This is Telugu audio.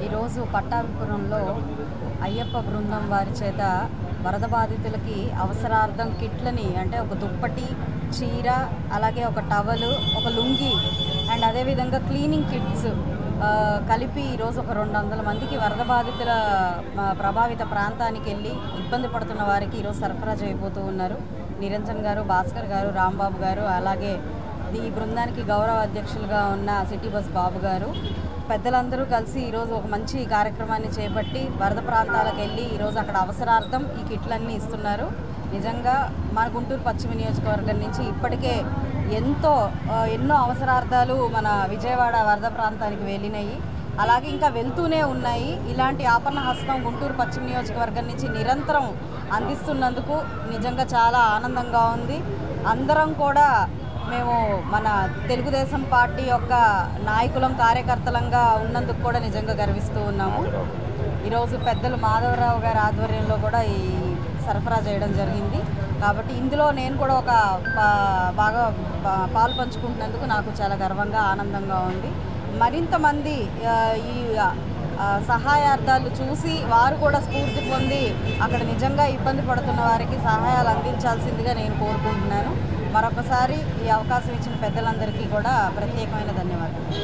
ఈరోజు పట్టాభిపురంలో అయ్యప్ప బృందం వారి చేత వరద బాధితులకి అవసరార్థం కిట్లని అంటే ఒక దుప్పటి చీర అలాగే ఒక టవలు ఒక లుంగి అండ్ అదేవిధంగా క్లీనింగ్ కిట్స్ ఆ, కలిపి ఈరోజు ఒక రెండు వందల మందికి వరద బాధితుల ఆ, ప్రభావిత ప్రాంతానికి వెళ్ళి ఇబ్బంది పడుతున్న వారికి ఈరోజు సరఫరా చేయబోతూ ఉన్నారు నిరంజన్ గారు భాస్కర్ గారు రాంబాబు గారు అలాగే ఈ బృందానికి గౌరవ అధ్యక్షులుగా ఉన్న సిటీ బస్ బాబు గారు పెద్దలందరూ కలిసి ఈరోజు ఒక మంచి కార్యక్రమాన్ని చేపట్టి వరద ప్రాంతాలకు వెళ్ళి ఈరోజు అక్కడ అవసరార్థం ఈ కిట్లన్నీ ఇస్తున్నారు నిజంగా మన గుంటూరు పశ్చిమ నియోజకవర్గం నుంచి ఇప్పటికే ఎంతో ఆ, ఎన్నో అవసరార్థాలు మన విజయవాడ వరద ప్రాంతానికి వెళ్ళినాయి అలాగే ఇంకా వెళ్తూనే ఉన్నాయి ఇలాంటి ఆపన్న హస్తం గుంటూరు పశ్చిమ నియోజకవర్గం నుంచి నిరంతరం అందిస్తున్నందుకు నిజంగా చాలా ఆనందంగా ఉంది అందరం కూడా మేము మన తెలుగుదేశం పార్టీ యొక్క నాయకులం కార్యకర్తలంగా ఉన్నందుకు కూడా నిజంగా గర్విస్తూ ఉన్నాము ఈరోజు పెద్దలు మాధవరావు గారి ఆధ్వర్యంలో కూడా ఈ సరఫరా చేయడం జరిగింది కాబట్టి ఇందులో నేను కూడా ఒక పా- బాగా పా- పాలు పంచుకుంటున్నందుకు నాకు చాలా గర్వంగా ఆనందంగా ఉంది మరింత మంది ఆ, ఈ ఆ, సహాయార్థాలు చూసి వారు కూడా స్ఫూర్తి పొంది అక్కడ నిజంగా ఇబ్బంది పడుతున్న వారికి సహాయాలు అందించాల్సిందిగా నేను కోరుకుంటున్నాను మరొకసారి ఈ అవకాశం ఇచ్చిన పెద్దలందరికీ కూడా ప్రత్యేకమైన ధన్యవాదాలు